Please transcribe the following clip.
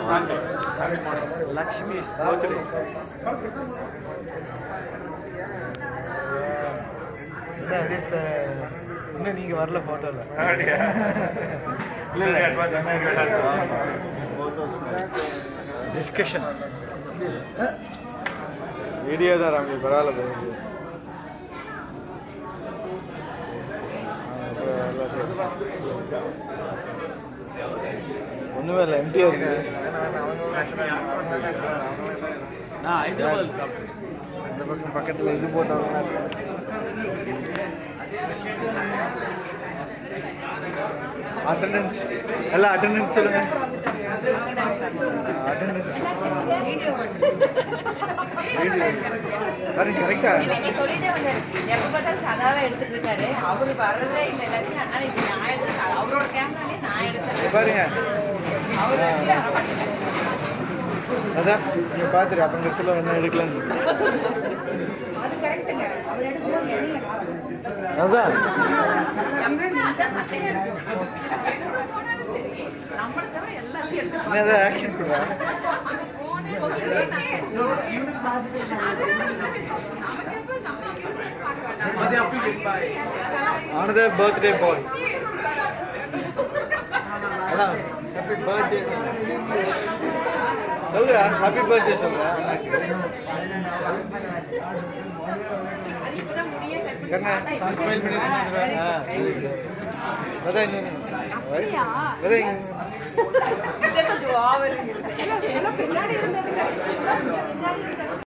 Lakshmi's birthday இன்னும் நீங்க வரல போட்டோல இல்ல டிஸ்கஷன் வீடியோ தான் ராமி பரவாயில்ல போகுது ஒண்ணுமே இல்லை எம்டியா இருக்கு நான் ஹைதராபாத் சாப்பிட்டேன் இந்த பக்கம் பக்கத்துல இது போட்டவங்க அட்டெண்டன்ஸ் எல்லாம் அட்டெண்டன்ஸ் சொல்லுங்க அட்டெண்டன்ஸ் கரெக்டா இன்னைக்கு சொல்லிட்டே வந்தாரு எப்ப பார்த்தாலும் சதாவை எடுத்துட்டு இருக்காரு அவரு வரவே இல்லை எல்லாத்தையும் அதனால இப்ப நான் எடுத்து அவரோட கேமராலே நான் இங்க எடுத்தேன் பாருங்க அவரு எப்படி வர மாட்டேங்கிறாரு. அதான் நீங்க பாத்துரு அப்பங்க சொல்ல என்ன எடுக்கலாம்னு அது கரெக்டுங்க அவர் எடுக்கும்போது இடையில காணும். அதான் நம்ம நீட்டா சட்டையா இருக்கும். என்னோட போனாலும் சரி, நம்மளை தவிர எல்லாத்தையும் எடுத்து என்ன ஏதாவது ஆக்ஷன் பண்ணுறாங்க போனே நமக்கு எப்ப நமக்கு பார்க்க அது அப்படி பாய் another birthday boy அதான் ஹாப்பி பர்த்டே சொல்லுடா ஹாப்பி பர்த்டே சொல்லுடா கண்ணா ஸ்மைல் பண்ணி ஆ அதான் இன்னும் அதான் இங்க கொஞ்சம் ஓவர் எல்லாம் பின்னாடி இருந்தது பின்னாடி இருந்தது